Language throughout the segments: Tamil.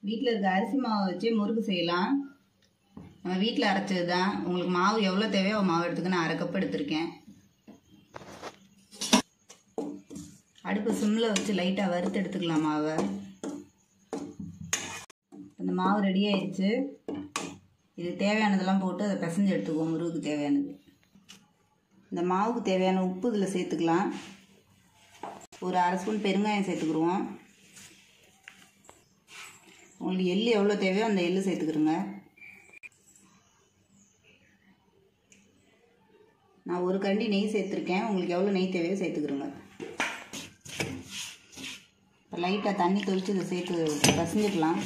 வீட்டில் இருக்க அரிசி மாவை வச்சு முறுக்கு செய்யலாம் நம்ம வீட்டில் அரைச்சது தான் உங்களுக்கு மாவு எவ்வளோ தேவையோ அவ்வளோ மாவு எடுத்துக்க நான் அரை கப் எடுத்திருக்கேன் அடுப்பு சிம்மில் வச்சு லைட்டாக வறுத்து எடுத்துக்கலாம் மாவை அந்த மாவு ரெடி ஆயிடுச்சு இதுக்கு தேவையானதெல்லாம் போட்டு அதை பிசைஞ்சு எடுத்துக்குவோம் முருகுக்கு தேவையானது இந்த மாவுக்கு தேவையான உப்பு இதில் சேர்த்துக்கலாம் ஒரு அரை ஸ்பூன் பெருங்காயம் சேர்த்துக்குருவோம் உங்களுக்கு எள்ளு எவ்வளோ தேவையோ அந்த எள்ளு சேர்த்துக்கிறோங்க நான் ஒரு கரண்டி நெய் சேர்த்துருக்கேன் உங்களுக்கு எவ்வளோ நெய் தேவையோ சேர்த்துக்கிறோங்க இப்போ லைட்டாக தண்ணி தொளிச்சு இதை சேர்த்து பசஞ்சிக்கலாம்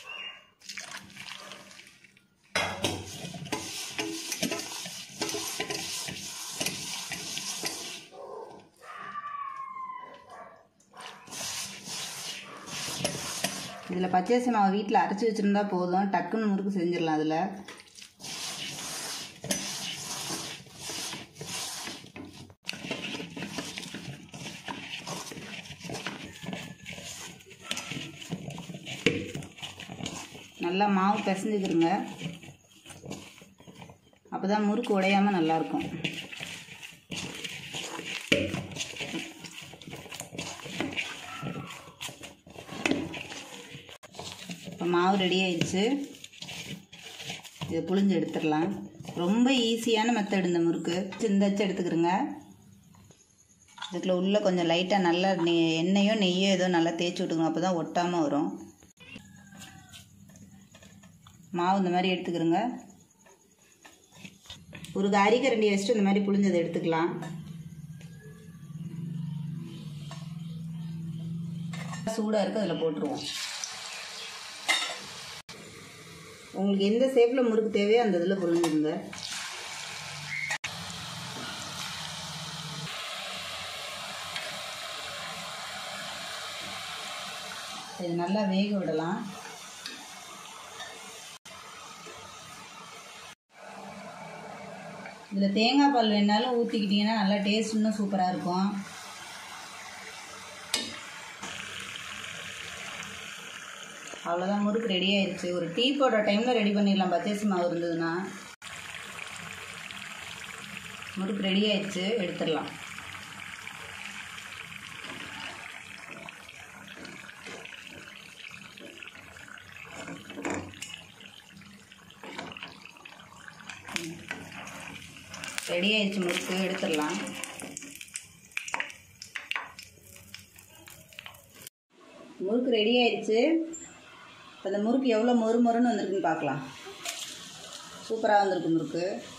இதில் பச்சரிசி மாவு வீட்டில் அரைச்சி வச்சுருந்தா போதும் டக்குன்னு முறுக்கு செஞ்சிடலாம் அதில் நல்லா மாவு பிசைஞ்சுக்கிறோங்க அப்போ தான் முறுக்கு உடையாமல் நல்லாயிருக்கும் இப்போ மாவு ரெடி ஆயிடுச்சு இதை புழிஞ்சு எடுத்துடலாம் ரொம்ப ஈஸியான மெத்தட் இந்த முறுக்கு சிந்தச்சு எடுத்துக்கிறோங்க இதுக்குள்ள உள்ளே கொஞ்சம் லைட்டாக நல்லா நெ எண்ணெயோ நெய்யோ ஏதோ நல்லா தேய்ச்சி விட்டுக்கணும் அப்போ தான் ஒட்டாமல் வரும் மாவு இந்த மாதிரி எடுத்துக்கிறோங்க ஒரு அரிக்கரண்டி வச்சுட்டு இந்த மாதிரி புழிஞ்சதை எடுத்துக்கலாம் சூடாக இருக்குது அதில் போட்டுருவோம் உங்களுக்கு எந்த ஷேப்பில் முறுக்கு தேவையோ அந்த இதில் புரிஞ்சுங்க இது நல்லா வேக விடலாம் இதில் தேங்காய் பால் வேணாலும் ஊற்றிக்கிட்டிங்கன்னா நல்லா டேஸ்ட் இன்னும் சூப்பராக இருக்கும் அவ்வளோதான் முறுக்கு ரெடி ஆயிடுச்சு ஒரு டீ போடுற டைமில் ரெடி பண்ணிடலாம் பச்சரிசி மாவு இருந்ததுன்னா முறுக்கு ரெடி ஆயிடுச்சு எடுத்துடலாம் ரெடி ஆயிடுச்சு முறுக்கு எடுத்துடலாம் முறுக்கு ரெடி ஆயிடுச்சு அந்த முறுக்கு எவ்வளோ மொறு மொறுன்னு வந்திருக்குன்னு பார்க்கலாம் சூப்பராக வந்திருக்கு முறுக்கு